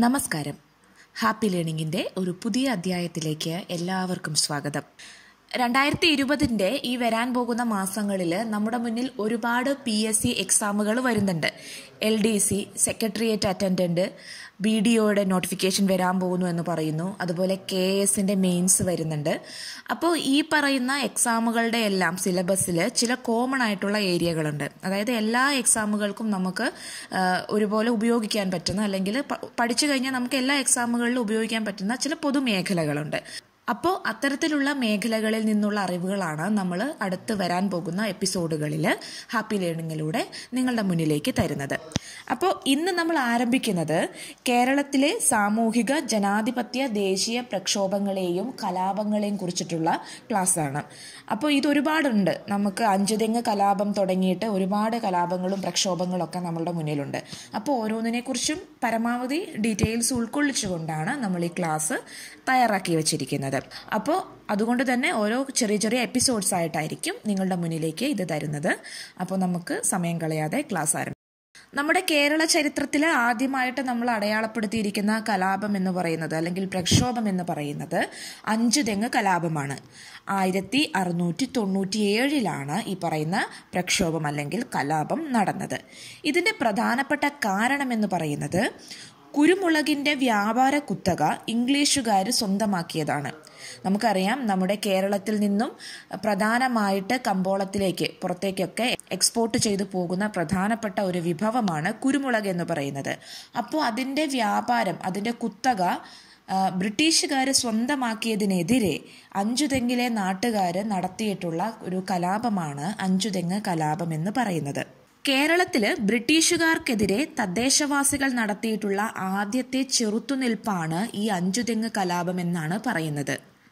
നമസ്കാരം ഹാപ്പി ലേണിംഗിൻ്റെ ഒരു പുതിയ അധ്യായത്തിലേക്ക് എല്ലാവർക്കും സ്വാഗതം രണ്ടായിരത്തി ഇരുപതിൻ്റെ ഈ വരാൻ പോകുന്ന മാസങ്ങളിൽ നമ്മുടെ മുന്നിൽ ഒരുപാട് പി എസ് സി എക്സാമുകൾ വരുന്നുണ്ട് L D C secretariat attendant B D ഒയുടെ നോട്ടിഫിക്കേഷൻ വരാൻ പോകുന്നു എന്ന് പറയുന്നു അതുപോലെ കെ എസിൻ്റെ മെയിൻസ് വരുന്നുണ്ട് അപ്പോൾ ഈ പറയുന്ന എക്സാമുകളുടെ എല്ലാം സിലബസിൽ ചില കോമൺ ആയിട്ടുള്ള ഏരിയകളുണ്ട് അതായത് എല്ലാ എക്സാമുകൾക്കും നമുക്ക് ആ, ഒരുപോലെ ഉപയോഗിക്കാൻ പറ്റുന്ന അല്ലെങ്കിൽ പ- പഠിച്ചു കഴിഞ്ഞാൽ നമുക്ക് എല്ലാ എക്സാമുകളിലും ഉപയോഗിക്കാൻ പറ്റുന്ന ചില പൊതുമേഖലകളുണ്ട് അപ്പോൾ അത്തരത്തിലുള്ള മേഖലകളിൽ നിന്നുള്ള അറിവുകളാണ് നമ്മൾ അടുത്ത് വരാൻ പോകുന്ന എപ്പിസോഡുകളിൽ ഹാപ്പി ലേണിങ്ങിലൂടെ നിങ്ങളുടെ മുന്നിലേക്ക് തരുന്നത് അപ്പോൾ ഇന്ന് നമ്മൾ ആരംഭിക്കുന്നത് കേരളത്തിലെ സാമൂഹിക ജനാധിപത്യ ദേശീയ പ്രക്ഷോഭങ്ങളെയും കലാപങ്ങളെയും കുറിച്ചിട്ടുള്ള ക്ലാസ്സാണ് അപ്പോൾ ഇത് ഒരുപാടുണ്ട് നമുക്ക് അഞ്ചുതെങ്ങ് കലാപം തുടങ്ങിയിട്ട് ഒരുപാട് കലാപങ്ങളും പ്രക്ഷോഭങ്ങളും ഒക്കെ നമ്മളുടെ മുന്നിലുണ്ട് അപ്പോൾ ഓരോന്നിനെക്കുറിച്ചും പരമാവധി ഡീറ്റെയിൽസ് ഉൾക്കൊള്ളിച്ചുകൊണ്ടാണ് നമ്മൾ ഈ ക്ലാസ് തയ്യാറാക്കി വെച്ചിരിക്കുന്നത് അപ്പോൾ അതുകൊണ്ട് തന്നെ ഓരോ ചെറിയ ചെറിയ എപ്പിസോഡ്സ് ആയിട്ടായിരിക്കും നിങ്ങളുടെ മുന്നിലേക്ക് ഇത് തരുന്നത് അപ്പോൾ നമുക്ക് സമയം കളയാതെ ക്ലാസ് ആരംഭിക്കാം നമ്മുടെ കേരള ചരിത്രത്തിൽ ആദ്യമായിട്ട് നമ്മൾ അടയാളപ്പെടുത്തിയിരിക്കുന്ന കലാപം എന്ന് പറയുന്നത് അല്ലെങ്കിൽ പ്രക്ഷോഭം എന്ന് പറയുന്നത് അഞ്ചു തെങ്ങ് കലാപമാണ് ആയിരത്തി അറുന്നൂറ്റി തൊണ്ണൂറ്റി ഏഴിലാണ് ഈ പറയുന്ന പ്രക്ഷോഭം അല്ലെങ്കിൽ കലാപം നടന്നത് ഇതിന്റെ പ്രധാനപ്പെട്ട കാരണം എന്ന് പറയുന്നത് കുരുമുളകിന്റെ വ്യാപാര കുത്തക ഇംഗ്ലീഷുകാർ സ്വന്തമാക്കിയതാണ് നമുക്കറിയാം നമ്മുടെ കേരളത്തിൽ നിന്നും പ്രധാനമായിട്ട് കമ്പോളത്തിലേക്ക് പുറത്തേക്കൊക്കെ എക്സ്പോർട്ട് ചെയ്തു പോകുന്ന പ്രധാനപ്പെട്ട ഒരു വിഭവമാണ് കുരുമുളക് എന്ന് പറയുന്നത് അപ്പോൾ അതിൻ്റെ വ്യാപാരം അതിൻ്റെ കുത്തക ബ്രിട്ടീഷുകാർ സ്വന്തമാക്കിയതിനെതിരെ അഞ്ചുതെങ്ങിലെ നാട്ടുകാർ നടത്തിയിട്ടുള്ള ഒരു കലാപമാണ് അഞ്ചുതെങ്ങ് കലാപം എന്ന് പറയുന്നത് കേരളത്തില് ബ്രിട്ടീഷുകാർക്കെതിരെ തദ്ദേശവാസികൾ നടത്തിയിട്ടുള്ള ആദ്യത്തെ ചെറുത്തുനിൽപ്പാണ് ഈ അഞ്ചുതെങ്ങ് കലാപം എന്നാണ് പറയുന്നത്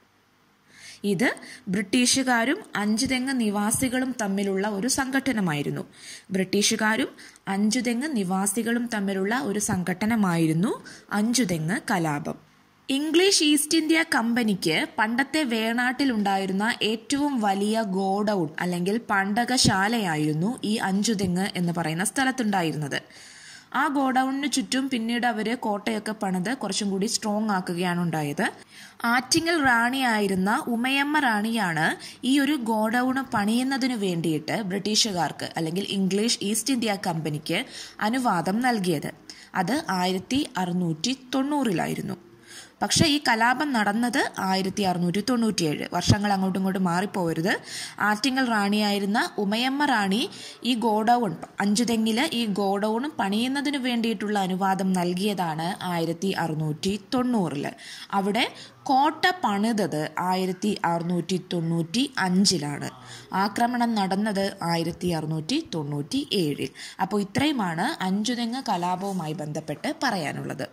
ഇത് ബ്രിട്ടീഷുകാരും അഞ്ചുതെങ്ങ് നിവാസികളും തമ്മിലുള്ള ഒരു സംഘടനമായിരുന്നു ബ്രിട്ടീഷുകാരും അഞ്ചുതെങ്ങ് നിവാസികളും തമ്മിലുള്ള ഒരു സംഘടനമായിരുന്നു അഞ്ചുതെങ്ങ് കലാപം ഇംഗ്ലീഷ് ഈസ്റ്റ് ഇന്ത്യ കമ്പനിക്ക് പണ്ടത്തെ വേണാട്ടിലുണ്ടായിരുന്ന ഏറ്റവും വലിയ ഗോഡൌൺ അല്ലെങ്കിൽ പണ്ടകശാലയായിരുന്നു ഈ അഞ്ചുതെങ്ങ് എന്ന് പറയുന്ന സ്ഥലത്തുണ്ടായിരുന്നത് ആ ഗോഡൌണിന് ചുറ്റും പിന്നീട് അവർ കോട്ടയൊക്കെ പണിത് കുറച്ചും കൂടി സ്ട്രോങ് ആക്കുകയാണ് ഉണ്ടായത് ആറ്റിങ്ങൽ റാണിയായിരുന്ന ഉമയമ്മ റാണിയാണ് ഈ ഒരു ഗോഡൌൺ പണിയുന്നതിന് വേണ്ടിയിട്ട് ബ്രിട്ടീഷുകാർക്ക് അല്ലെങ്കിൽ ഇംഗ്ലീഷ് ഈസ്റ്റ് ഇന്ത്യ കമ്പനിക്ക് അനുവാദം നൽകിയത് അത് ആയിരത്തി അറുന്നൂറ്റി തൊണ്ണൂറിലായിരുന്നു പക്ഷേ ഈ കലാപം നടന്നത് ആയിരത്തി അറുന്നൂറ്റി തൊണ്ണൂറ്റിയേഴ് വർഷങ്ങൾ അങ്ങോട്ടും ഇങ്ങോട്ടും മാറിപ്പോവരുത് ആറ്റിങ്ങൽ റാണിയായിരുന്ന ഉമയമ്മ റാണി ഈ ഗോഡൌൺ അഞ്ചുതെങ്ങില് ഈ ഗോഡൌൺ പണിയുന്നതിന് വേണ്ടിയിട്ടുള്ള അനുവാദം നൽകിയതാണ് ആയിരത്തി അറുന്നൂറ്റി തൊണ്ണൂറില് അവിടെ കോട്ട പണിതത് ആയിരത്തി അറുന്നൂറ്റി തൊണ്ണൂറ്റി അഞ്ചിലാണ് ആക്രമണം നടന്നത് ആയിരത്തി അറുന്നൂറ്റി തൊണ്ണൂറ്റി ഏഴിൽ അപ്പോൾ ഇത്രയുമാണ് അഞ്ചുതെങ്ങ് കലാപവുമായി ബന്ധപ്പെട്ട് പറയാനുള്ളത്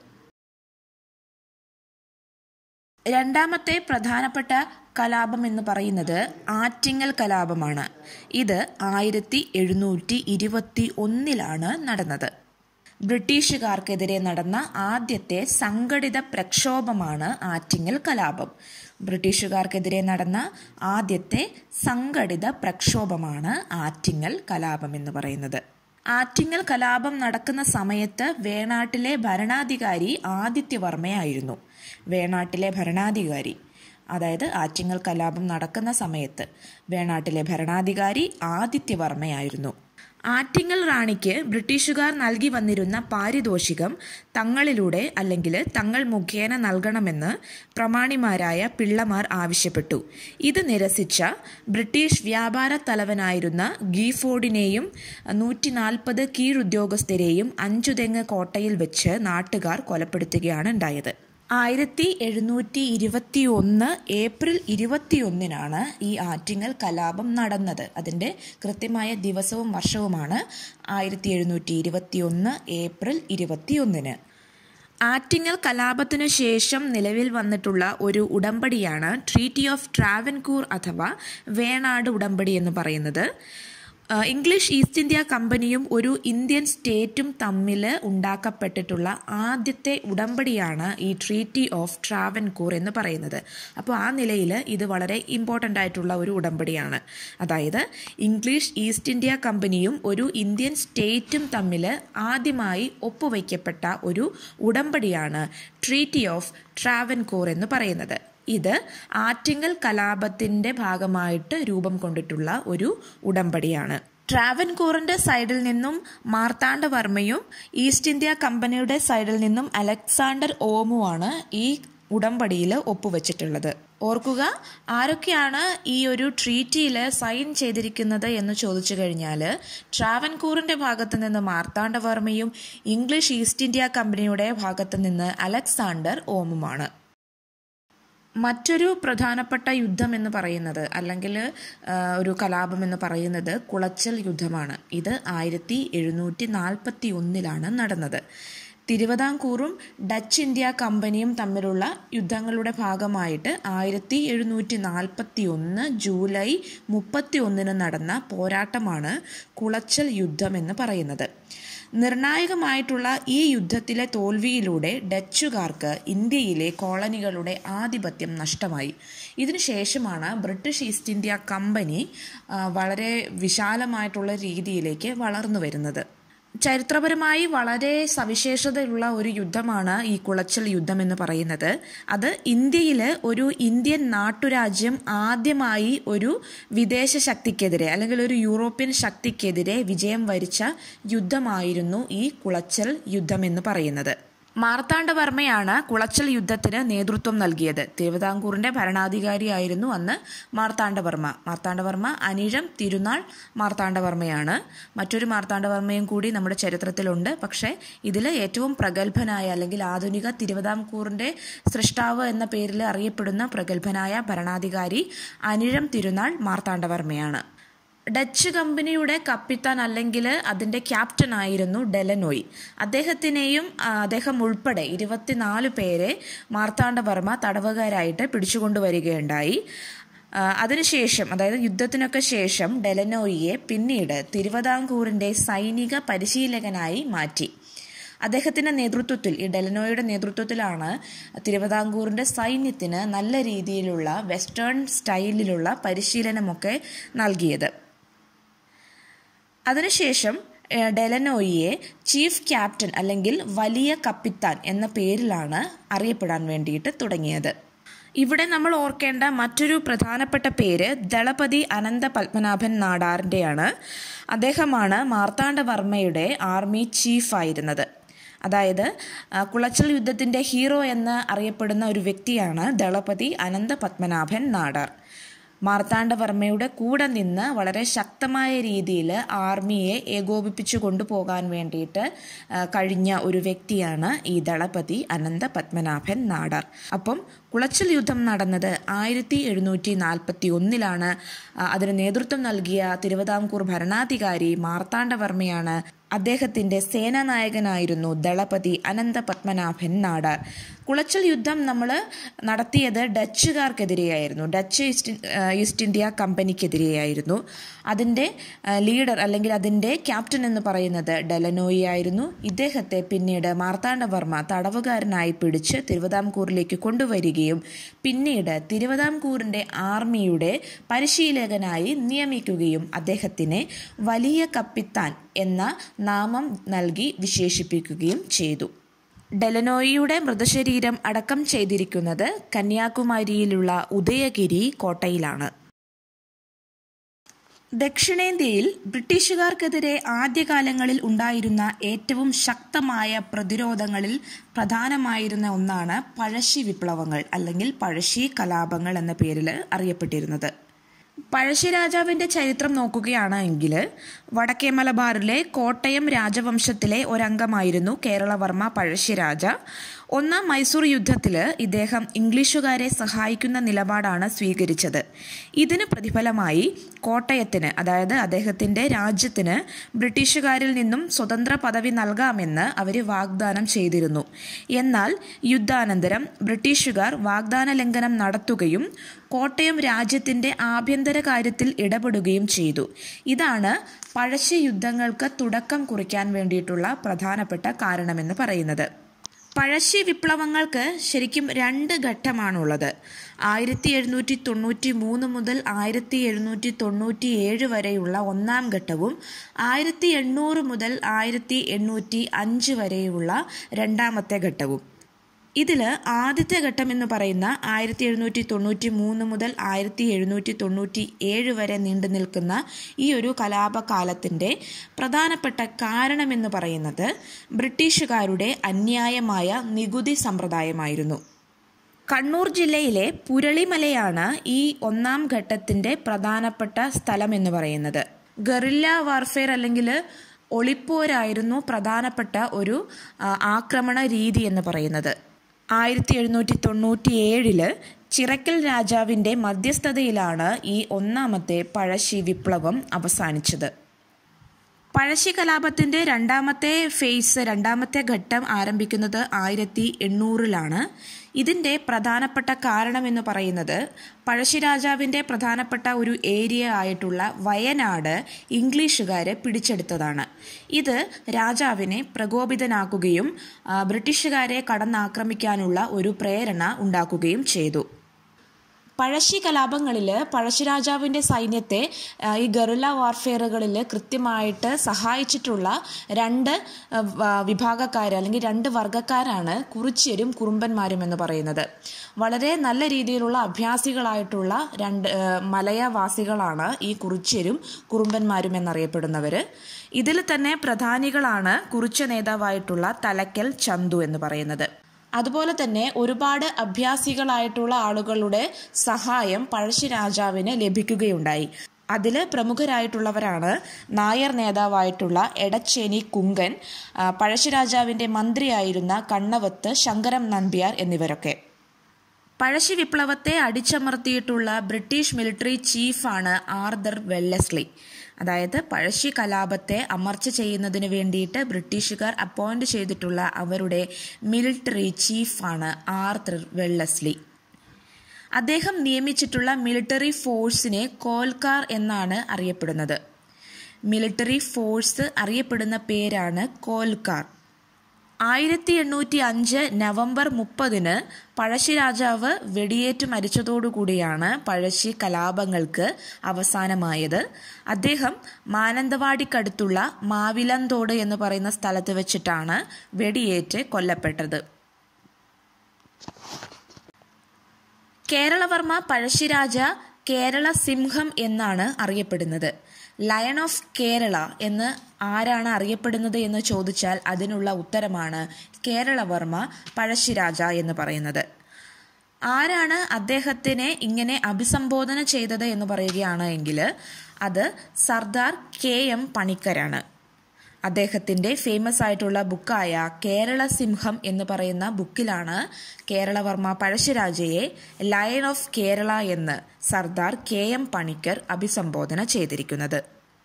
രണ്ടാമത്തെ പ്രധാനപ്പെട്ട കലാപം എന്ന് പറയുന്നത് ആറ്റിങ്ങൽ കലാപമാണ് ഇത് ആയിരത്തി എഴുന്നൂറ്റി ഇരുപത്തി ഒന്നിലാണ് നടന്നത് ബ്രിട്ടീഷുകാർക്കെതിരെ നടന്ന ആദ്യത്തെ സംഘടിത പ്രക്ഷോഭമാണ് ആറ്റിങ്ങൽ കലാപം ബ്രിട്ടീഷുകാർക്കെതിരെ നടന്ന ആദ്യത്തെ സംഘടിത പ്രക്ഷോഭമാണ് ആറ്റിങ്ങൽ കലാപം എന്ന് പറയുന്നത് ആറ്റിങ്ങൽ കലാപം നടക്കുന്ന സമയത്ത് വേണാട്ടിലെ ഭരണാധികാരി ആദിത്യവർമ്മയായിരുന്നു വേണാട്ടിലെ ഭരണാധികാരി അതായത് ആറ്റിങ്ങൽ കലാപം നടക്കുന്ന സമയത്ത് വേണാട്ടിലെ ഭരണാധികാരി ആദിത്യവർമ്മയായിരുന്നു ആറ്റിങ്ങൽ റാണിക്ക് ബ്രിട്ടീഷുകാർ നൽകി വന്നിരുന്ന പാരിതോഷികം തങ്ങളിലൂടെ അല്ലെങ്കിൽ തങ്ങൾ മുഖേന നൽകണമെന്ന് പ്രമാണിമാരായ പിള്ളമാർ ആവശ്യപ്പെട്ടു ഇത് നിരസിച്ച ബ്രിട്ടീഷ് വ്യാപാര തലവനായിരുന്ന ഗീഫോർഡിനെയും നൂറ്റി നാൽപ്പത് കീഴുദ്യോഗസ്ഥരെയും അഞ്ചുതെങ്ങ് കോട്ടയിൽ വെച്ച് നാട്ടുകാർ കൊലപ്പെടുത്തുകയാണ് ഉണ്ടായത് ആയിരത്തി എഴുന്നൂറ്റി ഇരുപത്തി ഒന്ന് ഏപ്രിൽ ഇരുപത്തിയൊന്നിനാണ് ഈ ആറ്റിങ്ങൽ കലാപം നടന്നത് അതിൻ്റെ കൃത്യമായ ദിവസവും വർഷവുമാണ് ആയിരത്തി എഴുന്നൂറ്റി ഇരുപത്തി ഒന്ന് ഏപ്രിൽ ഇരുപത്തിയൊന്നിന് ആറ്റിങ്ങൽ കലാപത്തിനു ശേഷം നിലവിൽ വന്നിട്ടുള്ള ഒരു ഉടമ്പടിയാണ് ട്രീറ്റി ഓഫ് ട്രാവൻകൂർ അഥവാ വേണാട് ഉടമ്പടി എന്ന് പറയുന്നത് ഇംഗ്ലീഷ് ഈസ്റ്റ് ഇന്ത്യ കമ്പനിയും ഒരു ഇന്ത്യൻ സ്റ്റേറ്റും തമ്മിൽ ഉണ്ടാക്കപ്പെട്ടിട്ടുള്ള ആദ്യത്തെ ഉടമ്പടിയാണ് ഈ ട്രീറ്റി ഓഫ് ട്രാവൻകൂർ എന്ന് പറയുന്നത് അപ്പോൾ ആ നിലയിൽ ഇത് വളരെ ഇമ്പോർട്ടൻ്റ് ആയിട്ടുള്ള ഒരു ഉടമ്പടിയാണ് അതായത് ഇംഗ്ലീഷ് ഈസ്റ്റ് ഇന്ത്യ കമ്പനിയും ഒരു ഇന്ത്യൻ സ്റ്റേറ്റും തമ്മിൽ ആദ്യമായി ഒപ്പുവയ്ക്കപ്പെട്ട ഒരു ഉടമ്പടിയാണ് ട്രീറ്റി ഓഫ് ട്രാവൻകൂർ എന്ന് പറയുന്നത് ഇത് ആറ്റിങ്ങൽ കലാപത്തിന്റെ ഭാഗമായിട്ട് രൂപം കൊണ്ടിട്ടുള്ള ഒരു ഉടമ്പടിയാണ് ട്രാവൻകൂറിന്റെ സൈഡിൽ നിന്നും മാർത്താണ്ഡവർമ്മയും ഈസ്റ്റ് ഇന്ത്യ കമ്പനിയുടെ സൈഡിൽ നിന്നും അലക്സാണ്ടർ ഓമുമാണ് ഈ ഉടമ്പടിയിൽ ഒപ്പുവെച്ചിട്ടുള്ളത് ഓർക്കുക ആരൊക്കെയാണ് ഈ ഒരു ട്രീറ്റിയിൽ സൈൻ ചെയ്തിരിക്കുന്നത് എന്ന് ചോദിച്ചു കഴിഞ്ഞാൽ ട്രാവൻകൂറിന്റെ ഭാഗത്ത് നിന്ന് മാർത്താണ്ഡവർമ്മയും ഇംഗ്ലീഷ് ഈസ്റ്റ് ഇന്ത്യ കമ്പനിയുടെ ഭാഗത്ത് നിന്ന് അലക്സാണ്ടർ ഓമുമാണ് മറ്റൊരു പ്രധാനപ്പെട്ട യുദ്ധം എന്ന് പറയുന്നത് അല്ലെങ്കിൽ ഒരു കലാപം എന്ന് പറയുന്നത് കുളച്ചൽ യുദ്ധമാണ് ഇത് ആയിരത്തി എഴുന്നൂറ്റി നാൽപ്പത്തി ഒന്നിലാണ് നടന്നത് തിരുവിതാംകൂറും ഡച്ച് ഇന്ത്യ കമ്പനിയും തമ്മിലുള്ള യുദ്ധങ്ങളുടെ ഭാഗമായിട്ട് ആയിരത്തി എഴുന്നൂറ്റി നാൽപ്പത്തി ഒന്ന് ജൂലൈ മുപ്പത്തി ഒന്നിന് നടന്ന പോരാട്ടമാണ് കുളച്ചൽ യുദ്ധം എന്ന് പറയുന്നത് നിർണായകമായിട്ടുള്ള ഈ യുദ്ധത്തിലെ തോൽവിയിലൂടെ ഡച്ചുകാർക്ക് ഇന്ത്യയിലെ കോളനികളുടെ ആധിപത്യം നഷ്ടമായി ഇതിനുശേഷമാണ് ബ്രിട്ടീഷ് ഈസ്റ്റ് ഇന്ത്യ കമ്പനി വളരെ വിശാലമായിട്ടുള്ള രീതിയിലേക്ക് വളർന്നു വരുന്നത് ചരിത്രപരമായി വളരെ സവിശേഷതയുള്ള ഒരു യുദ്ധമാണ് ഈ കുളച്ചൽ യുദ്ധം എന്ന് പറയുന്നത് അത് ഇന്ത്യയിൽ ഒരു ഇന്ത്യൻ നാട്ടുരാജ്യം ആദ്യമായി ഒരു വിദേശ ശക്തിക്കെതിരെ അല്ലെങ്കിൽ ഒരു യൂറോപ്യൻ ശക്തിക്കെതിരെ വിജയം വരിച്ച യുദ്ധമായിരുന്നു ഈ കുളച്ചൽ യുദ്ധം എന്ന് പറയുന്നത് മാർത്താണ്ഡവർമ്മയാണ് കുളച്ചൽ യുദ്ധത്തിന് നേതൃത്വം നൽകിയത് തിരുവിതാംകൂറിന്റെ ഭരണാധികാരിയായിരുന്നു അന്ന് മാർത്താണ്ഡവർമ്മ മാർത്താണ്ഡവർമ്മ അനിഴം തിരുനാൾ മാർത്താണ്ഡവർമ്മയാണ് മറ്റൊരു മാർത്താണ്ഡവർമ്മയും കൂടി നമ്മുടെ ചരിത്രത്തിലുണ്ട് പക്ഷേ ഇതിൽ ഏറ്റവും പ്രഗത്ഭനായ അല്ലെങ്കിൽ ആധുനിക തിരുവിതാംകൂറിന്റെ സൃഷ്ടാവ് എന്ന പേരിൽ അറിയപ്പെടുന്ന പ്രഗത്ഭനായ ഭരണാധികാരി അനിഴം തിരുനാൾ മാർത്താണ്ഡവർമ്മയാണ് ഡച്ച് കമ്പനിയുടെ കപ്പിത്താൻ അല്ലെങ്കിൽ അതിൻ്റെ ക്യാപ്റ്റൻ ആയിരുന്നു ഡെലനോയ് അദ്ദേഹത്തിനെയും അദ്ദേഹം ഉൾപ്പെടെ ഇരുപത്തിനാല് പേരെ മാർത്താണ്ഡവർമ്മ തടവുകാരായിട്ട് പിടിച്ചുകൊണ്ടുവരികയുണ്ടായി അതിനുശേഷം അതായത് യുദ്ധത്തിനൊക്കെ ശേഷം ഡെലനോയിയെ പിന്നീട് തിരുവിതാംകൂറിൻ്റെ സൈനിക പരിശീലകനായി മാറ്റി അദ്ദേഹത്തിന്റെ നേതൃത്വത്തിൽ ഈ ഡെലനോയുടെ നേതൃത്വത്തിലാണ് തിരുവിതാംകൂറിന്റെ സൈന്യത്തിന് നല്ല രീതിയിലുള്ള വെസ്റ്റേൺ സ്റ്റൈലിലുള്ള പരിശീലനമൊക്കെ നൽകിയത് അതിനുശേഷം ഡെലനോയിയെ ചീഫ് ക്യാപ്റ്റൻ അല്ലെങ്കിൽ വലിയ കപ്പിത്താൻ എന്ന പേരിലാണ് അറിയപ്പെടാൻ വേണ്ടിയിട്ട് തുടങ്ങിയത് ഇവിടെ നമ്മൾ ഓർക്കേണ്ട മറ്റൊരു പ്രധാനപ്പെട്ട പേര് ദളപതി അനന്ത പത്മനാഭൻ നാടാറിൻ്റെയാണ് അദ്ദേഹമാണ് മാർത്താണ്ഡവർമ്മയുടെ ആർമി ചീഫായിരുന്നത് അതായത് കുളച്ചൽ യുദ്ധത്തിൻ്റെ ഹീറോ എന്ന് അറിയപ്പെടുന്ന ഒരു വ്യക്തിയാണ് ദളപതി അനന്ത പത്മനാഭൻ നാടാർ മാർത്താണ്ഡവർമ്മയുടെ കൂടെ നിന്ന് വളരെ ശക്തമായ രീതിയിൽ ആർമിയെ ഏകോപിപ്പിച്ചു കൊണ്ടുപോകാൻ വേണ്ടിയിട്ട് കഴിഞ്ഞ ഒരു വ്യക്തിയാണ് ഈ ദളപതി അനന്ത പത്മനാഭൻ നാടാർ അപ്പം കുളച്ചൽ യുദ്ധം നടന്നത് ആയിരത്തി എഴുന്നൂറ്റി നാൽപ്പത്തി ഒന്നിലാണ് അതിന് നേതൃത്വം നൽകിയ തിരുവിതാംകൂർ ഭരണാധികാരി മാർത്താണ്ഡവർമ്മയാണ് അദ്ദേഹത്തിന്റെ സേനാനായകനായിരുന്നു ദളപതി അനന്ത പത്മനാഭൻ നാടാർ കുളച്ചൽ യുദ്ധം നമ്മൾ നടത്തിയത് ഡച്ചുകാർക്കെതിരെയായിരുന്നു ഡച്ച് ഈസ്റ്റ് ഈസ്റ്റ് ഇന്ത്യ കമ്പനിക്കെതിരെയായിരുന്നു അതിൻ്റെ ലീഡർ അല്ലെങ്കിൽ അതിൻ്റെ ക്യാപ്റ്റൻ എന്ന് പറയുന്നത് ഡെലനോയി ആയിരുന്നു ഇദ്ദേഹത്തെ പിന്നീട് മാർത്താണ്ഡവർമ്മ തടവുകാരനായി പിടിച്ച് തിരുവിതാംകൂറിലേക്ക് കൊണ്ടുവരികയും പിന്നീട് തിരുവിതാംകൂറിൻ്റെ ആർമിയുടെ പരിശീലകനായി നിയമിക്കുകയും അദ്ദേഹത്തിനെ വലിയ കപ്പിത്താൻ എന്ന നാമം നൽകി വിശേഷിപ്പിക്കുകയും ചെയ്തു ഡെലനോയിയുടെ മൃതശരീരം അടക്കം ചെയ്തിരിക്കുന്നത് കന്യാകുമാരിയിലുള്ള ഉദയഗിരി കോട്ടയിലാണ് ദക്ഷിണേന്ത്യയിൽ ബ്രിട്ടീഷുകാർക്കെതിരെ ആദ്യകാലങ്ങളിൽ ഉണ്ടായിരുന്ന ഏറ്റവും ശക്തമായ പ്രതിരോധങ്ങളിൽ പ്രധാനമായിരുന്ന ഒന്നാണ് പഴശ്ശി വിപ്ലവങ്ങൾ അല്ലെങ്കിൽ പഴശ്ശി കലാപങ്ങൾ എന്ന പേരിൽ അറിയപ്പെട്ടിരുന്നത് പഴശ്ശി രാജാവിൻ്റെ ചരിത്രം നോക്കുകയാണെങ്കിൽ വടക്കേ മലബാറിലെ കോട്ടയം രാജവംശത്തിലെ ഒരംഗമായിരുന്നു കേരളവർമ്മ പഴശ്ശി രാജ ഒന്നാം മൈസൂർ യുദ്ധത്തിൽ ഇദ്ദേഹം ഇംഗ്ലീഷുകാരെ സഹായിക്കുന്ന നിലപാടാണ് സ്വീകരിച്ചത് ഇതിന് പ്രതിഫലമായി കോട്ടയത്തിന് അതായത് അദ്ദേഹത്തിൻ്റെ രാജ്യത്തിന് ബ്രിട്ടീഷുകാരിൽ നിന്നും സ്വതന്ത്ര പദവി നൽകാമെന്ന് അവർ വാഗ്ദാനം ചെയ്തിരുന്നു എന്നാൽ യുദ്ധാനന്തരം ബ്രിട്ടീഷുകാർ വാഗ്ദാന ലംഘനം നടത്തുകയും കോട്ടയം രാജ്യത്തിൻ്റെ ആഭ്യന്തര കാര്യത്തിൽ ഇടപെടുകയും ചെയ്തു ഇതാണ് പഴശ്ശി യുദ്ധങ്ങൾക്ക് തുടക്കം കുറിക്കാൻ വേണ്ടിയിട്ടുള്ള പ്രധാനപ്പെട്ട കാരണമെന്ന് പറയുന്നത് പഴശ്ശി വിപ്ലവങ്ങൾക്ക് ശരിക്കും രണ്ട് ഘട്ടമാണുള്ളത് ആയിരത്തി എഴുന്നൂറ്റി തൊണ്ണൂറ്റി മൂന്ന് മുതൽ ആയിരത്തി എഴുന്നൂറ്റി തൊണ്ണൂറ്റി ഏഴ് വരെയുള്ള ഒന്നാം ഘട്ടവും ആയിരത്തി എണ്ണൂറ് മുതൽ ആയിരത്തി എണ്ണൂറ്റി അഞ്ച് വരെയുള്ള രണ്ടാമത്തെ ഘട്ടവും ഇതിൽ ആദ്യത്തെ ഘട്ടം എന്ന് പറയുന്ന ആയിരത്തി എഴുന്നൂറ്റി തൊണ്ണൂറ്റി മൂന്ന് മുതൽ ആയിരത്തി എഴുന്നൂറ്റി തൊണ്ണൂറ്റി ഏഴ് വരെ നീണ്ടു നിൽക്കുന്ന ഈ ഒരു കലാപകാലത്തിൻ്റെ പ്രധാനപ്പെട്ട കാരണമെന്ന് പറയുന്നത് ബ്രിട്ടീഷുകാരുടെ അന്യായമായ നികുതി സമ്പ്രദായമായിരുന്നു കണ്ണൂർ ജില്ലയിലെ പുരളിമലയാണ് ഈ ഒന്നാം ഘട്ടത്തിൻ്റെ പ്രധാനപ്പെട്ട സ്ഥലം എന്ന് പറയുന്നത് ഗറില്ല വാർഫെയർ അല്ലെങ്കിൽ ഒളിപ്പോരായിരുന്നു പ്രധാനപ്പെട്ട ഒരു ആക്രമണ രീതി എന്ന് പറയുന്നത് ആയിരത്തി എഴുന്നൂറ്റി തൊണ്ണൂറ്റി ഏഴില് ചിറക്കൽ രാജാവിൻ്റെ മധ്യസ്ഥതയിലാണ് ഈ ഒന്നാമത്തെ പഴശ്ശി വിപ്ലവം അവസാനിച്ചത് പഴശ്ശി കലാപത്തിൻ്റെ രണ്ടാമത്തെ ഫേസ് രണ്ടാമത്തെ ഘട്ടം ആരംഭിക്കുന്നത് ആയിരത്തി എണ്ണൂറിലാണ് ഇതിൻ്റെ പ്രധാനപ്പെട്ട കാരണം എന്ന് പറയുന്നത് പഴശ്ശി രാജാവിൻ്റെ പ്രധാനപ്പെട്ട ഒരു ഏരിയ ആയിട്ടുള്ള വയനാട് ഇംഗ്ലീഷുകാരെ പിടിച്ചെടുത്തതാണ് ഇത് രാജാവിനെ പ്രകോപിതനാക്കുകയും ബ്രിട്ടീഷുകാരെ കടന്നാക്രമിക്കാനുള്ള ഒരു പ്രേരണ ഉണ്ടാക്കുകയും ചെയ്തു പഴശ്ശി കലാപങ്ങളിൽ പഴശ്ശിരാജാവിൻ്റെ സൈന്യത്തെ ഈ ഗറില്ല വാർഫെയറുകളിൽ കൃത്യമായിട്ട് സഹായിച്ചിട്ടുള്ള രണ്ട് വിഭാഗക്കാർ അല്ലെങ്കിൽ രണ്ട് വർഗ്ഗക്കാരാണ് കുറിച്യരും കുറുമ്പന്മാരും എന്ന് പറയുന്നത് വളരെ നല്ല രീതിയിലുള്ള അഭ്യാസികളായിട്ടുള്ള രണ്ട് മലയവാസികളാണ് ഈ കുറിച്യരും കുറുമ്പന്മാരും എന്നറിയപ്പെടുന്നവർ ഇതിൽ തന്നെ പ്രധാനികളാണ് കുറിച്യ നേതാവായിട്ടുള്ള തലക്കൽ ചന്തു എന്ന് പറയുന്നത് അതുപോലെ തന്നെ ഒരുപാട് അഭ്യാസികളായിട്ടുള്ള ആളുകളുടെ സഹായം പഴശ്ശി രാജാവിന് ലഭിക്കുകയുണ്ടായി അതിൽ പ്രമുഖരായിട്ടുള്ളവരാണ് നായർ നേതാവായിട്ടുള്ള എടച്ചേനി കുങ്കൻ പഴശ്ശിരാജാവിൻ്റെ മന്ത്രിയായിരുന്ന കണ്ണവത്ത് ശങ്കരം നമ്പ്യാർ എന്നിവരൊക്കെ പഴശ്ശി വിപ്ലവത്തെ അടിച്ചമർത്തിയിട്ടുള്ള ബ്രിട്ടീഷ് മിലിറ്ററി ചീഫാണ് ആർദർ വെല്ലസ്ലി അതായത് പഴശ്ശി കലാപത്തെ അമർച്ച ചെയ്യുന്നതിന് വേണ്ടിയിട്ട് ബ്രിട്ടീഷുകാർ അപ്പോയിന്റ് ചെയ്തിട്ടുള്ള അവരുടെ മിലിറ്ററി ചീഫാണ് ആർദർ വെള്ളസ്ലി അദ്ദേഹം നിയമിച്ചിട്ടുള്ള മിലിറ്ററി ഫോഴ്സിനെ കോൽക്കാർ എന്നാണ് അറിയപ്പെടുന്നത് മിലിറ്ററി ഫോഴ്സ് അറിയപ്പെടുന്ന പേരാണ് കോൽക്കാർ ആയിരത്തി എണ്ണൂറ്റി അഞ്ച് നവംബർ മുപ്പതിന് പഴശ്ശി രാജാവ് വെടിയേറ്റ് മരിച്ചതോടുകൂടിയാണ് പഴശ്ശി കലാപങ്ങൾക്ക് അവസാനമായത് അദ്ദേഹം മാനന്തവാടിക്കടുത്തുള്ള മാവിലന്തോട് എന്ന് പറയുന്ന സ്ഥലത്ത് വെച്ചിട്ടാണ് വെടിയേറ്റ് കൊല്ലപ്പെട്ടത് കേരളവർമ്മ പഴശ്ശിരാജ കേരള സിംഹം എന്നാണ് അറിയപ്പെടുന്നത് ലയൺ ഓഫ് കേരള എന്ന് ആരാണ് അറിയപ്പെടുന്നത് എന്ന് ചോദിച്ചാൽ അതിനുള്ള ഉത്തരമാണ് കേരളവർമ്മ പഴശ്ശിരാജ എന്ന് പറയുന്നത് ആരാണ് അദ്ദേഹത്തിനെ ഇങ്ങനെ അഭിസംബോധന ചെയ്തത് എന്ന് പറയുകയാണ് എങ്കിൽ അത് സർദാർ കെ എം പണിക്കരാണ് അദ്ദേഹത്തിൻ്റെ ഫേമസ് ആയിട്ടുള്ള ബുക്കായ കേരള സിംഹം എന്ന് പറയുന്ന ബുക്കിലാണ് കേരളവർമ്മ പഴശ്ശിരാജയെ ലയൺ ഓഫ് കേരള എന്ന് സർദാർ കെ എം പണിക്കർ അഭിസംബോധന ചെയ്തിരിക്കുന്നത്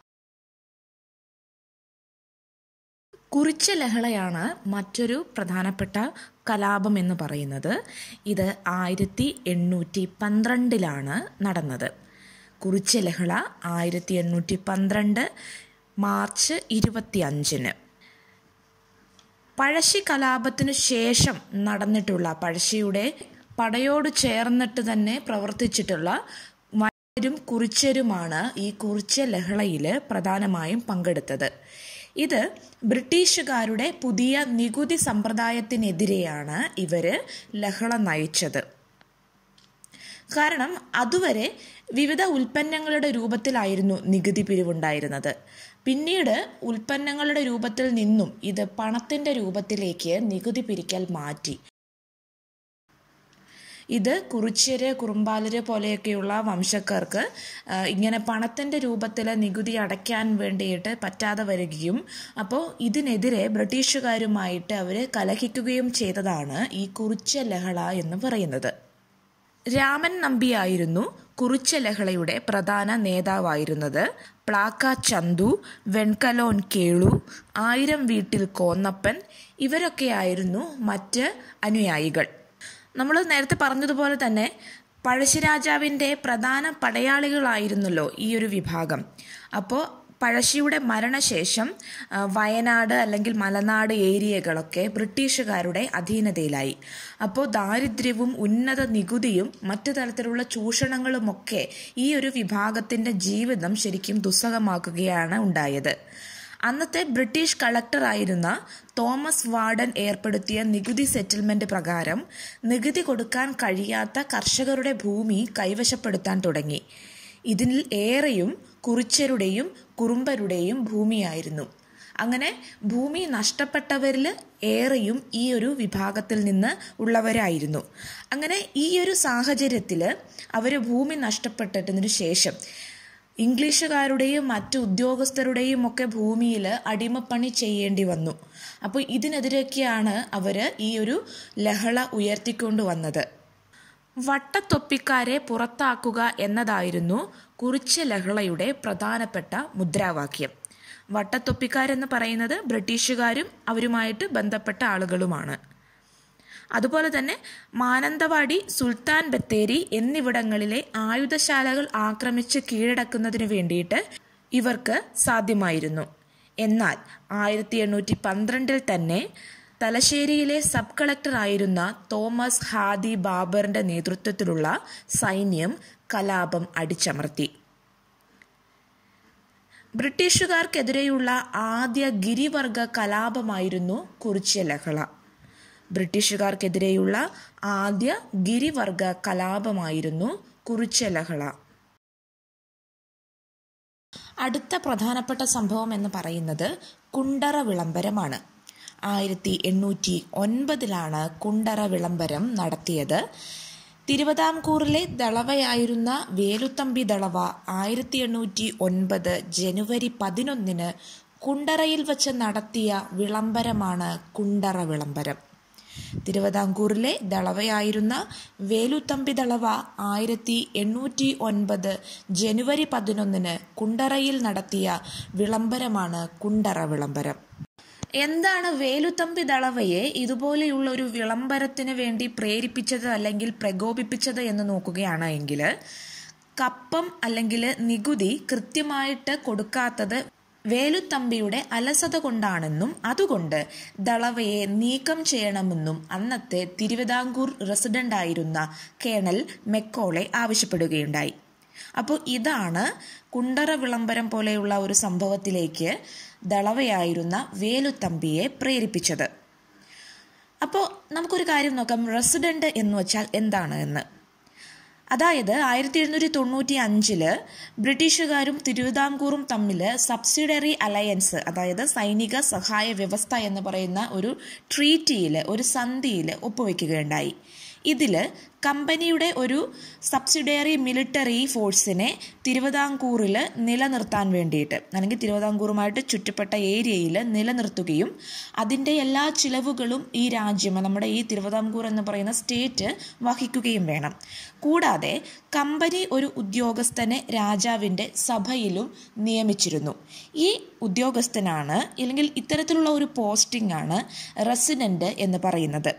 കുറിച്ച ലഹളയാണ് മറ്റൊരു പ്രധാനപ്പെട്ട കലാപം എന്ന് പറയുന്നത് ഇത് ആയിരത്തി എണ്ണൂറ്റി പന്ത്രണ്ടിലാണ് നടന്നത് കുറിച്ച ലഹള ആയിരത്തി എണ്ണൂറ്റി പന്ത്രണ്ട് മാർച്ച് ഇരുപത്തി അഞ്ചിന് പഴശ്ശി കലാപത്തിനു ശേഷം നടന്നിട്ടുള്ള പഴശ്ശിയുടെ പടയോട് ചേർന്നിട്ട് തന്നെ പ്രവർത്തിച്ചിട്ടുള്ള വരും കുറിച്ചരുമാണ് ഈ കുറിച്ച ലഹളയിൽ പ്രധാനമായും പങ്കെടുത്തത് ഇത് ബ്രിട്ടീഷുകാരുടെ പുതിയ നികുതി സമ്പ്രദായത്തിനെതിരെയാണ് ഇവര് ലഹള നയിച്ചത് കാരണം അതുവരെ വിവിധ ഉൽപ്പന്നങ്ങളുടെ രൂപത്തിലായിരുന്നു നികുതി പിരിവുണ്ടായിരുന്നത് പിന്നീട് ഉൽപ്പന്നങ്ങളുടെ രൂപത്തിൽ നിന്നും ഇത് പണത്തിന്റെ രൂപത്തിലേക്ക് നികുതി പിരിക്കൽ മാറ്റി ഇത് കുറിച്യര് കുറുമ്പാലര് പോലെയൊക്കെയുള്ള വംശക്കാർക്ക് ആ, ഇങ്ങനെ പണത്തിൻ്റെ രൂപത്തിൽ നികുതി അടയ്ക്കാൻ വേണ്ടിയിട്ട് പറ്റാതെ വരികയും അപ്പോൾ ഇതിനെതിരെ ബ്രിട്ടീഷുകാരുമായിട്ട് അവർ കലഹിക്കുകയും ചെയ്തതാണ് ഈ കുറിച്യ ലഹള എന്ന് പറയുന്നത് രാമൻ നമ്പിയായിരുന്നു കുറിച്ച ലഹളയുടെ പ്രധാന നേതാവായിരുന്നത് പ്ലാക്ക ചന്തു വെൺകലോൻ കേളു ആയിരം വീട്ടിൽ കോന്നപ്പൻ ഇവരൊക്കെയായിരുന്നു മറ്റ് അനുയായികൾ നമ്മൾ നേരത്തെ പറഞ്ഞതുപോലെ തന്നെ പഴശ്ശിരാജാവിൻ്റെ പ്രധാന പടയാളികളായിരുന്നല്ലോ ഈ ഒരു വിഭാഗം അപ്പോൾ പഴശ്ശിയുടെ മരണശേഷം ആ, വയനാട് അല്ലെങ്കിൽ മലനാട് ഏരിയകളൊക്കെ ബ്രിട്ടീഷുകാരുടെ അധീനതയിലായി അപ്പോൾ ദാരിദ്ര്യവും ഉന്നത നികുതിയും മറ്റു തരത്തിലുള്ള ചൂഷണങ്ങളുമൊക്കെ ഈ ഒരു വിഭാഗത്തിൻ്റെ ജീവിതം ശരിക്കും ദുസ്സഹമാക്കുകയാണ് ഉണ്ടായത് അന്നത്തെ ബ്രിട്ടീഷ് കളക്ടറായിരുന്ന തോമസ് വാർഡൻ ഏർപ്പെടുത്തിയ നികുതി സെറ്റിൽമെന്റ് പ്രകാരം നികുതി കൊടുക്കാൻ കഴിയാത്ത കർഷകരുടെ ഭൂമി കൈവശപ്പെടുത്താൻ തുടങ്ങി ഇതിൽ ഏറെയും കുറിച്യരുടെയും കുറുമ്പരുടെയും ഭൂമിയായിരുന്നു അങ്ങനെ ഭൂമി നഷ്ടപ്പെട്ടവരിൽ ഏറെയും ഈ ഒരു വിഭാഗത്തിൽ നിന്ന് ഉള്ളവരായിരുന്നു അങ്ങനെ ഈ ഒരു സാഹചര്യത്തിൽ അവർ ഭൂമി നഷ്ടപ്പെട്ടതിനു ശേഷം ഇംഗ്ലീഷുകാരുടെയും മറ്റു ഉദ്യോഗസ്ഥരുടെയും ഒക്കെ ഭൂമിയിൽ അടിമപ്പണി ചെയ്യേണ്ടി വന്നു അപ്പോൾ ഇതിനെതിരൊക്കെയാണ് അവർ ഈ ഒരു ലഹള ഉയർത്തിക്കൊണ്ടുവന്നത് വട്ടത്തൊപ്പിക്കാരെ പുറത്താക്കുക എന്നതായിരുന്നു കുറിച്യ ലഹളയുടെ പ്രധാനപ്പെട്ട മുദ്രാവാക്യം വട്ടത്തൊപ്പിക്കാരെന്ന് പറയുന്നത് ബ്രിട്ടീഷുകാരും അവരുമായിട്ട് ബന്ധപ്പെട്ട ആളുകളുമാണ് അതുപോലെ തന്നെ മാനന്തവാടി സുൽത്താൻ ബത്തേരി എന്നിവിടങ്ങളിലെ ആയുധശാലകൾ ആക്രമിച്ച് കീഴടക്കുന്നതിന് വേണ്ടിയിട്ട് ഇവർക്ക് സാധ്യമായിരുന്നു എന്നാൽ ആയിരത്തി എണ്ണൂറ്റി പന്ത്രണ്ടിൽ തന്നെ തലശ്ശേരിയിലെ സബ് കളക്ടറായിരുന്ന തോമസ് ഹാദി ബാബറിന്റെ നേതൃത്വത്തിലുള്ള സൈന്യം കലാപം അടിച്ചമർത്തി ബ്രിട്ടീഷുകാർക്കെതിരെയുള്ള ആദ്യ ഗിരിവർഗ കലാപമായിരുന്നു കുറിച്യ ലഹള ബ്രിട്ടീഷുകാർക്കെതിരെയുള്ള ആദ്യ ഗിരിവർഗ കലാപമായിരുന്നു കുറിച്യ ലഹള അടുത്ത പ്രധാനപ്പെട്ട സംഭവം എന്ന് പറയുന്നത് കുണ്ടറ വിളംബരമാണ് ആയിരത്തി എണ്ണൂറ്റി ഒൻപതിലാണ് കുണ്ടറ വിളംബരം നടത്തിയത് തിരുവിതാംകൂറിലെ ദളവയായിരുന്ന വേലുത്തമ്പി ദളവ ആയിരത്തി എണ്ണൂറ്റി ഒൻപത് ജനുവരി പതിനൊന്നിന് കുണ്ടറയിൽ വച്ച് നടത്തിയ വിളംബരമാണ് കുണ്ടറ വിളംബരം തിരുവിതാംകൂറിലെ ദളവയായിരുന്ന വേലുത്തമ്പി ദളവ ആയിരത്തി എണ്ണൂറ്റി ഒൻപത് ജനുവരി പതിനൊന്നിന് കുണ്ടറയിൽ നടത്തിയ വിളംബരമാണ് കുണ്ടറ വിളംബരം എന്താണ് വേലുത്തമ്പി ദളവയെ ഇതുപോലെയുള്ള ഒരു വിളംബരത്തിന് വേണ്ടി പ്രേരിപ്പിച്ചത് അല്ലെങ്കിൽ പ്രകോപിപ്പിച്ചത് എന്ന് നോക്കുകയാണ് എങ്കിൽ കപ്പം അല്ലെങ്കിൽ നികുതി കൃത്യമായിട്ട് കൊടുക്കാത്തത് വേലുത്തമ്പിയുടെ അലസത കൊണ്ടാണെന്നും അതുകൊണ്ട് ദളവയെ നീക്കം ചെയ്യണമെന്നും അന്നത്തെ തിരുവിതാംകൂർ റെസിഡന്റ് ആയിരുന്ന കേണൽ മെക്കോളെ ആവശ്യപ്പെടുകയുണ്ടായി അപ്പോൾ ഇതാണ് കുണ്ടറ വിളംബരം പോലെയുള്ള ഒരു സംഭവത്തിലേക്ക് ദളവയായിരുന്ന വേലുത്തമ്പിയെ പ്രേരിപ്പിച്ചത് അപ്പോൾ നമുക്കൊരു കാര്യം നോക്കാം റെസിഡന്റ് എന്ന് വെച്ചാൽ എന്താണ് എന്ന് അതായത് ആയിരത്തി എഴുന്നൂറ്റി തൊണ്ണൂറ്റി അഞ്ചില് ബ്രിട്ടീഷുകാരും തിരുവിതാംകൂറും തമ്മിൽ സബ്സിഡറി അലയൻസ് അതായത് സൈനിക സഹായ വ്യവസ്ഥ എന്ന് പറയുന്ന ഒരു ട്രീറ്റിയിൽ ഒരു സന്ധിയിൽ ഒപ്പുവെക്കുകയുണ്ടായി ഇതിൽ കമ്പനിയുടെ ഒരു സബ്സിഡിയറി മിലിറ്ററി ഫോഴ്സിനെ തിരുവിതാംകൂറിൽ നിലനിർത്താൻ വേണ്ടിയിട്ട് അല്ലെങ്കിൽ തിരുവിതാംകൂറുമായിട്ട് ചുറ്റപ്പെട്ട ഏരിയയിൽ നിലനിർത്തുകയും അതിൻ്റെ എല്ലാ ചിലവുകളും ഈ രാജ്യം നമ്മുടെ ഈ തിരുവിതാംകൂർ എന്ന് പറയുന്ന സ്റ്റേറ്റ് വഹിക്കുകയും വേണം കൂടാതെ കമ്പനി ഒരു ഉദ്യോഗസ്ഥനെ രാജാവിൻ്റെ സഭയിലും നിയമിച്ചിരുന്നു ഈ ഉദ്യോഗസ്ഥനാണ് അല്ലെങ്കിൽ ഇത്തരത്തിലുള്ള ഒരു പോസ്റ്റിംഗ് ആണ് റെസിഡന്റ് എന്ന് പറയുന്നത്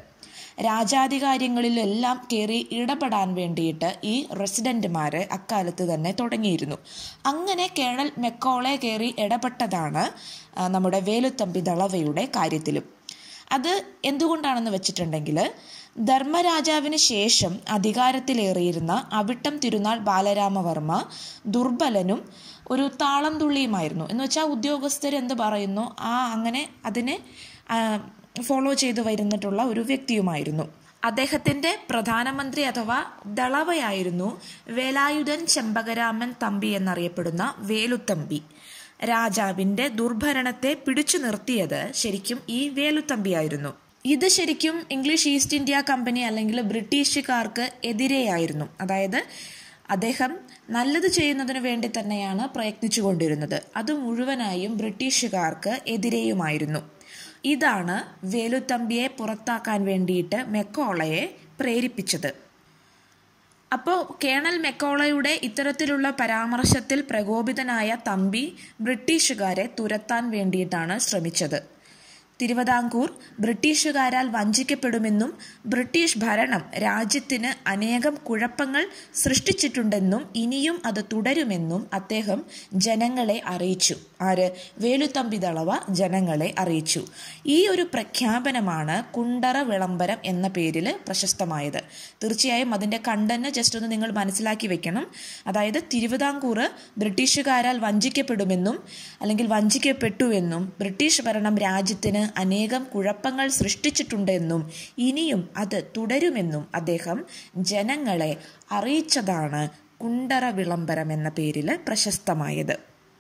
രാജാധികാര്യങ്ങളിലെല്ലാം കയറി ഇടപെടാൻ വേണ്ടിയിട്ട് ഈ റെസിഡന്റുമാർ അക്കാലത്ത് തന്നെ തുടങ്ങിയിരുന്നു അങ്ങനെ കേണൽ മെക്കോളെ കയറി ഇടപെട്ടതാണ് ആ, നമ്മുടെ വേലുത്തമ്പി ദളവയുടെ കാര്യത്തിലും അത് എന്തുകൊണ്ടാണെന്ന് വെച്ചിട്ടുണ്ടെങ്കിൽ ധർമ്മരാജാവിന് ശേഷം അധികാരത്തിലേറിയിരുന്ന അവിട്ടം തിരുനാൾ ബാലരാമവർമ്മ ദുർബലനും ഒരു താളം തുള്ളിയുമായിരുന്നു എന്ന് വെച്ചാൽ ഉദ്യോഗസ്ഥർ എന്ത് പറയുന്നു ആ അങ്ങനെ അതിനെ ആ, ഫോളോ ചെയ്തു വരുന്നിട്ടുള്ള ഒരു വ്യക്തിയുമായിരുന്നു അദ്ദേഹത്തിന്റെ പ്രധാനമന്ത്രി അഥവാ ദളവയായിരുന്നു വേലായുധൻ ചെമ്പകരാമൻ തമ്പി എന്നറിയപ്പെടുന്ന വേലുത്തമ്പി രാജാവിന്റെ ദുർഭരണത്തെ പിടിച്ചു നിർത്തിയത് ശരിക്കും ഈ വേലുത്തമ്പിയായിരുന്നു ഇത് ശരിക്കും ഇംഗ്ലീഷ് ഈസ്റ്റ് ഇന്ത്യ കമ്പനി അല്ലെങ്കിൽ ബ്രിട്ടീഷുകാർക്ക് എതിരെയായിരുന്നു അതായത് അദ്ദേഹം നല്ലത് ചെയ്യുന്നതിന് വേണ്ടി തന്നെയാണ് പ്രയത്നിച്ചു കൊണ്ടിരുന്നത് അത് മുഴുവനായും ബ്രിട്ടീഷുകാർക്ക് എതിരെയുമായിരുന്നു ഇതാണ് വേലുത്തമ്പിയെ പുറത്താക്കാൻ വേണ്ടിയിട്ട് മെക്കോളയെ പ്രേരിപ്പിച്ചത് അപ്പോൾ കേണൽ മെക്കോളയുടെ ഇത്തരത്തിലുള്ള പരാമർശത്തിൽ പ്രകോപിതനായ തമ്പി ബ്രിട്ടീഷുകാരെ തുരത്താൻ വേണ്ടിയിട്ടാണ് ശ്രമിച്ചത് തിരുവിതാംകൂർ ബ്രിട്ടീഷുകാരാൽ വഞ്ചിക്കപ്പെടുമെന്നും ബ്രിട്ടീഷ് ഭരണം രാജ്യത്തിന് അനേകം കുഴപ്പങ്ങൾ സൃഷ്ടിച്ചിട്ടുണ്ടെന്നും ഇനിയും അത് തുടരുമെന്നും അദ്ദേഹം ജനങ്ങളെ അറിയിച്ചു ആര് വേലുത്തമ്പി ദളവ ജനങ്ങളെ അറിയിച്ചു ഈ ഒരു പ്രഖ്യാപനമാണ് കുണ്ടറ വിളംബരം എന്ന പേരിൽ പ്രശസ്തമായത് തീർച്ചയായും അതിൻ്റെ കണ്ടന്റ് ജസ്റ്റ് ഒന്ന് നിങ്ങൾ മനസ്സിലാക്കി വെക്കണം അതായത് തിരുവിതാംകൂർ ബ്രിട്ടീഷുകാരാൽ വഞ്ചിക്കപ്പെടുമെന്നും അല്ലെങ്കിൽ വഞ്ചിക്കപ്പെട്ടുവെന്നും ബ്രിട്ടീഷ് ഭരണം രാജ്യത്തിന് അനേകം കുഴപ്പങ്ങൾ സൃഷ്ടിച്ചിട്ടുണ്ടെന്നും ഇനിയും അത് തുടരുമെന്നും അദ്ദേഹം ജനങ്ങളെ അറിയിച്ചതാണ് കുണ്ടറ വിളംബരം എന്ന പേരിൽ പ്രശസ്തമായത്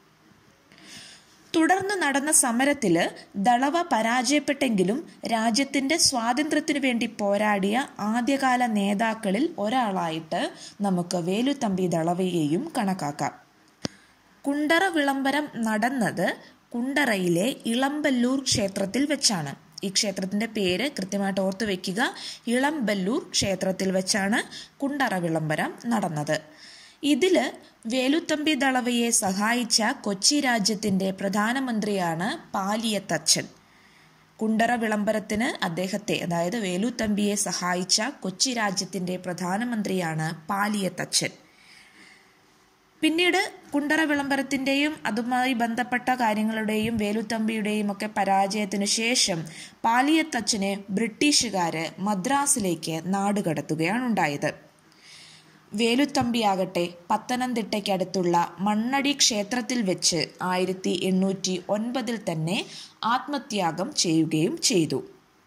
തുടർന്ന് നടന്ന സമരത്തിൽ ദളവ പരാജയപ്പെട്ടെങ്കിലും രാജ്യത്തിന്റെ സ്വാതന്ത്ര്യത്തിനു വേണ്ടി പോരാടിയ ആദ്യകാല നേതാക്കളിൽ ഒരാളായിട്ട് നമുക്ക് വേലുത്തമ്പി ദളവയെയും കണക്കാക്കാം കുണ്ടറ വിളംബരം നടന്നത് കുണ്ടറയിലെ ഇളമ്പല്ലൂർ ക്ഷേത്രത്തിൽ വെച്ചാണ് ഈ ക്ഷേത്രത്തിന്റെ പേര് കൃത്യമായിട്ട് ഓർത്തു വെക്കുക ഇളമ്പല്ലൂർ ക്ഷേത്രത്തിൽ വെച്ചാണ് കുണ്ടറ വിളംബരം നടന്നത് ഇതില് വേലുത്തമ്പി ദളവയെ സഹായിച്ച കൊച്ചി രാജ്യത്തിന്റെ പ്രധാനമന്ത്രിയാണ് പാലിയത്തച്ഛൻ കുണ്ടറ വിളംബരത്തിന് അദ്ദേഹത്തെ അതായത് വേലുത്തമ്പിയെ സഹായിച്ച കൊച്ചി രാജ്യത്തിന്റെ പ്രധാനമന്ത്രിയാണ് പാലിയത്തച്ഛൻ പിന്നീട് കുണ്ടറ വിളംബരത്തിന്റെയും അതുമായി ബന്ധപ്പെട്ട കാര്യങ്ങളുടെയും വേലുത്തമ്പിയുടെയും ഒക്കെ പരാജയത്തിനു ശേഷം പാലിയത്തച്ഛനെ ബ്രിട്ടീഷുകാര് മദ്രാസിലേക്ക് നാടുകടത്തുകയാണ് ഉണ്ടായത് വേലുത്തമ്പിയാകട്ടെ പത്തനംതിട്ടയ്ക്കടുത്തുള്ള മണ്ണടി ക്ഷേത്രത്തിൽ വെച്ച് ആയിരത്തി എണ്ണൂറ്റി ഒൻപതിൽ തന്നെ ആത്മത്യാഗം ചെയ്യുകയും ചെയ്തു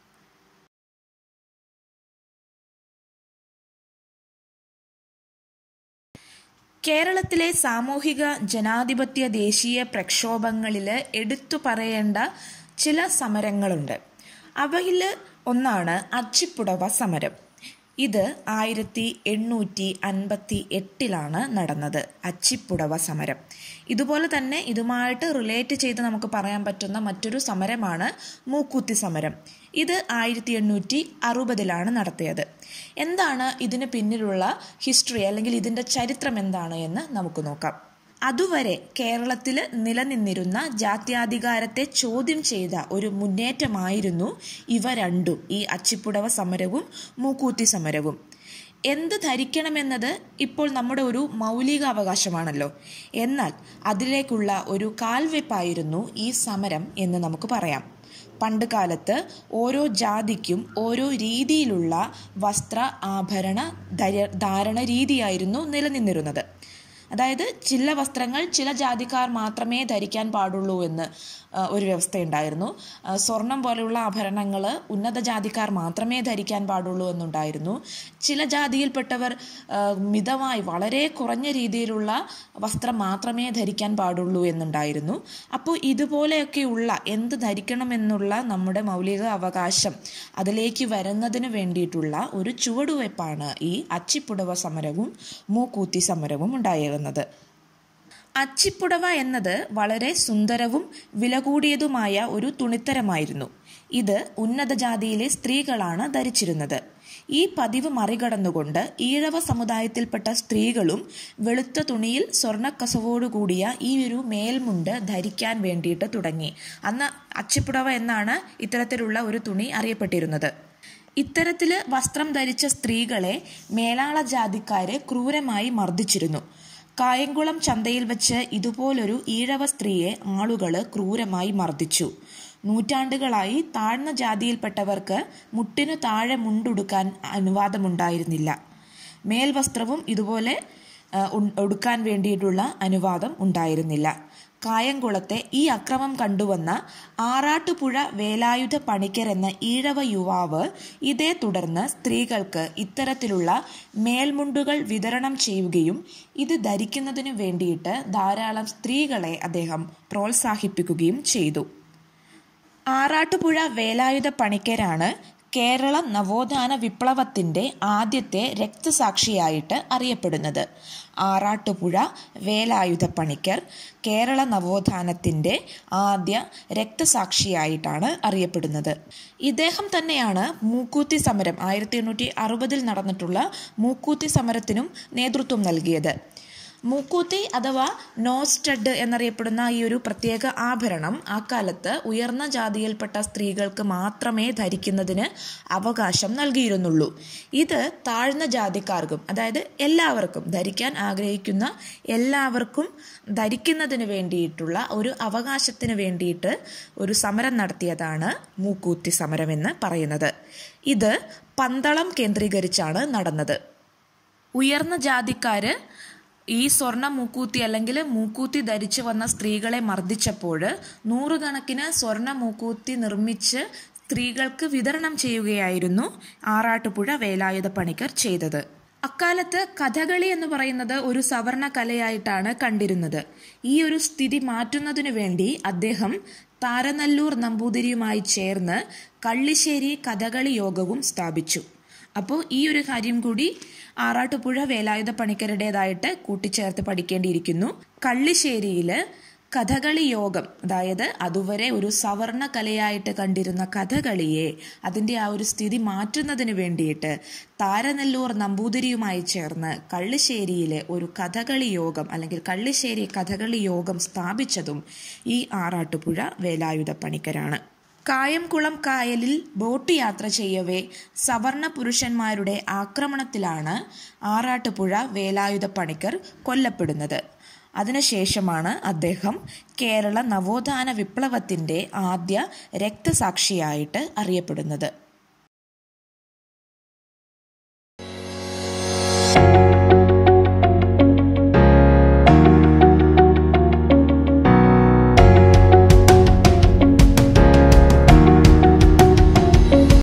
കേരളത്തിലെ സാമൂഹിക ജനാധിപത്യ ദേശീയ പ്രക്ഷോഭങ്ങളിൽ എടുത്തു പറയേണ്ട ചില സമരങ്ങളുണ്ട് അവയിൽ ഒന്നാണ് അച്ചിപ്പുടവ സമരം ഇത് ആയിരത്തി എണ്ണൂറ്റി അൻപത്തി എട്ടിലാണ് നടന്നത് അച്ചിപ്പുടവ സമരം ഇതുപോലെ തന്നെ ഇതുമായിട്ട് റിലേറ്റ് ചെയ്ത് നമുക്ക് പറയാൻ പറ്റുന്ന മറ്റൊരു സമരമാണ് മൂക്കുത്തി സമരം ഇത് ആയിരത്തി എണ്ണൂറ്റി അറുപതിലാണ് നടത്തിയത് എന്താണ് ഇതിന് പിന്നിലുള്ള ഹിസ്റ്ററി അല്ലെങ്കിൽ ഇതിൻ്റെ ചരിത്രം എന്താണ് എന്ന് നമുക്ക് നോക്കാം അതുവരെ കേരളത്തിൽ നിലനിന്നിരുന്ന ജാത്യാധികാരത്തെ ചോദ്യം ചെയ്ത ഒരു മുന്നേറ്റമായിരുന്നു ഇവ രണ്ടും ഈ അച്ചിപ്പുടവ സമരവും മൂക്കൂത്തി സമരവും എന്ത് ധരിക്കണമെന്നത് ഇപ്പോൾ നമ്മുടെ ഒരു മൗലിക അവകാശമാണല്ലോ എന്നാൽ അതിലേക്കുള്ള ഒരു കാൽവെപ്പായിരുന്നു ഈ സമരം എന്ന് നമുക്ക് പറയാം പണ്ട് കാലത്ത് ഓരോ ജാതിക്കും ഓരോ രീതിയിലുള്ള വസ്ത്ര ആഭരണ ധാരണ രീതിയായിരുന്നു നിലനിന്നിരുന്നത് അതായത് ചില വസ്ത്രങ്ങൾ ചില ജാതിക്കാർ മാത്രമേ ധരിക്കാൻ പാടുള്ളൂ എന്ന് ഒരു വ്യവസ്ഥയുണ്ടായിരുന്നു സ്വർണം പോലെയുള്ള ആഭരണങ്ങൾ ഉന്നത ജാതിക്കാർ മാത്രമേ ധരിക്കാൻ പാടുള്ളൂ എന്നുണ്ടായിരുന്നു ചില ജാതിയിൽപ്പെട്ടവർ മിതമായി വളരെ കുറഞ്ഞ രീതിയിലുള്ള വസ്ത്രം മാത്രമേ ധരിക്കാൻ പാടുള്ളൂ എന്നുണ്ടായിരുന്നു അപ്പോൾ ഇതുപോലെയൊക്കെയുള്ള എന്ത് ധരിക്കണമെന്നുള്ള നമ്മുടെ മൗലിക അവകാശം അതിലേക്ക് വരുന്നതിന് വേണ്ടിയിട്ടുള്ള ഒരു ചുവടുവയ്പ്പാണ് ഈ അച്ചിപ്പുടവ സമരവും മൂക്കൂത്തി സമരവും ഉണ്ടായിരുന്നത് അച്ചിപ്പുടവ എന്നത് വളരെ സുന്ദരവും വില കൂടിയതുമായ ഒരു തുണിത്തരമായിരുന്നു ഇത് ഉന്നത ജാതിയിലെ സ്ത്രീകളാണ് ധരിച്ചിരുന്നത് ഈ പതിവ് മറികടന്നുകൊണ്ട് ഈഴവ സമുദായത്തിൽപ്പെട്ട സ്ത്രീകളും വെളുത്ത തുണിയിൽ സ്വർണ്ണക്കസവോടുകൂടിയ ഈ ഒരു മേൽമുണ്ട് ധരിക്കാൻ വേണ്ടിയിട്ട് തുടങ്ങി അന്ന് അച്ചിപ്പുടവ എന്നാണ് ഇത്തരത്തിലുള്ള ഒരു തുണി അറിയപ്പെട്ടിരുന്നത് ഇത്തരത്തില് വസ്ത്രം ധരിച്ച സ്ത്രീകളെ മേലാള ജാതിക്കാര് ക്രൂരമായി മർദ്ദിച്ചിരുന്നു കായംകുളം ചന്തയിൽ വെച്ച് ഇതുപോലൊരു ഈഴവ സ്ത്രീയെ ആളുകൾ ക്രൂരമായി മർദ്ദിച്ചു നൂറ്റാണ്ടുകളായി താഴ്ന്ന ജാതിയിൽപ്പെട്ടവർക്ക് മുട്ടിനു താഴെ മുണ്ടുടുക്കാൻ അനുവാദമുണ്ടായിരുന്നില്ല മേൽവസ്ത്രവും ഇതുപോലെ ഒടുക്കാൻ വേണ്ടിയിട്ടുള്ള അനുവാദം ഉണ്ടായിരുന്നില്ല കായംകുളത്തെ ഈ അക്രമം കണ്ടുവന്ന ആറാട്ടുപുഴ വേലായുധ പണിക്കർ എന്ന ഈഴവ യുവാവ് ഇതേ തുടർന്ന് സ്ത്രീകൾക്ക് ഇത്തരത്തിലുള്ള മേൽമുണ്ടുകൾ വിതരണം ചെയ്യുകയും ഇത് ധരിക്കുന്നതിനു വേണ്ടിയിട്ട് ധാരാളം സ്ത്രീകളെ അദ്ദേഹം പ്രോത്സാഹിപ്പിക്കുകയും ചെയ്തു ആറാട്ടുപുഴ വേലായുധ പണിക്കരാണ് കേരള നവോത്ഥാന വിപ്ലവത്തിൻ്റെ ആദ്യത്തെ രക്തസാക്ഷിയായിട്ട് അറിയപ്പെടുന്നത് ആറാട്ടുപുഴ വേലായുധ പണിക്കർ കേരള നവോത്ഥാനത്തിൻ്റെ ആദ്യ രക്തസാക്ഷിയായിട്ടാണ് അറിയപ്പെടുന്നത് ഇദ്ദേഹം തന്നെയാണ് മൂക്കൂത്തി സമരം ആയിരത്തി എണ്ണൂറ്റി അറുപതിൽ നടന്നിട്ടുള്ള മൂക്കൂത്തി സമരത്തിനും നേതൃത്വം നൽകിയത് മൂക്കൂത്തി അഥവാ നോസ്റ്റഡ് എന്നറിയപ്പെടുന്ന ഈ ഒരു പ്രത്യേക ആഭരണം ആ കാലത്ത് ഉയർന്ന ജാതിയിൽപ്പെട്ട സ്ത്രീകൾക്ക് മാത്രമേ ധരിക്കുന്നതിന് അവകാശം നൽകിയിരുന്നുള്ളൂ ഇത് താഴ്ന്ന ജാതിക്കാർക്കും അതായത് എല്ലാവർക്കും ധരിക്കാൻ ആഗ്രഹിക്കുന്ന എല്ലാവർക്കും ധരിക്കുന്നതിന് വേണ്ടിയിട്ടുള്ള ഒരു അവകാശത്തിന് വേണ്ടിയിട്ട് ഒരു സമരം നടത്തിയതാണ് മൂക്കൂത്തി സമരം എന്ന് പറയുന്നത് ഇത് പന്തളം കേന്ദ്രീകരിച്ചാണ് നടന്നത് ഉയർന്ന ജാതിക്കാര് ഈ സ്വർണ്ണ മൂക്കൂത്തി അല്ലെങ്കിൽ മൂക്കൂത്തി ധരിച്ചു വന്ന സ്ത്രീകളെ മർദ്ദിച്ചപ്പോൾ നൂറുകണക്കിന് സ്വർണ്ണ മൂക്കൂത്തി നിർമ്മിച്ച് സ്ത്രീകൾക്ക് വിതരണം ചെയ്യുകയായിരുന്നു ആറാട്ടുപുഴ വേലായുധ പണിക്കർ ചെയ്തത് അക്കാലത്ത് കഥകളി എന്ന് പറയുന്നത് ഒരു സവർണ കലയായിട്ടാണ് കണ്ടിരുന്നത് ഈ ഒരു സ്ഥിതി മാറ്റുന്നതിനു വേണ്ടി അദ്ദേഹം താരനല്ലൂർ നമ്പൂതിരിയുമായി ചേർന്ന് കള്ളിശ്ശേരി കഥകളി യോഗവും സ്ഥാപിച്ചു അപ്പോൾ ഈ ഒരു കാര്യം കൂടി ആറാട്ടുപുഴ വേലായുധ പണിക്കരുടേതായിട്ട് കൂട്ടിച്ചേർത്ത് പഠിക്കേണ്ടിയിരിക്കുന്നു കള്ളിശ്ശേരിയിൽ കഥകളി യോഗം അതായത് അതുവരെ ഒരു സവർണ കലയായിട്ട് കണ്ടിരുന്ന കഥകളിയെ അതിൻ്റെ ആ ഒരു സ്ഥിതി മാറ്റുന്നതിന് വേണ്ടിയിട്ട് താരനെല്ലൂർ നമ്പൂതിരിയുമായി ചേർന്ന് കള്ളിശ്ശേരിയിലെ ഒരു കഥകളി യോഗം അല്ലെങ്കിൽ കള്ളിശ്ശേരി കഥകളി യോഗം സ്ഥാപിച്ചതും ഈ ആറാട്ടുപുഴ വേലായുധ പണിക്കരാണ് കായംകുളം കായലിൽ ബോട്ട് യാത്ര ചെയ്യവേ സവർണ പുരുഷന്മാരുടെ ആക്രമണത്തിലാണ് ആറാട്ടുപുഴ വേലായുധ പണിക്കർ കൊല്ലപ്പെടുന്നത് അതിനുശേഷമാണ് അദ്ദേഹം കേരള നവോത്ഥാന വിപ്ലവത്തിൻ്റെ ആദ്യ രക്തസാക്ഷിയായിട്ട് അറിയപ്പെടുന്നത്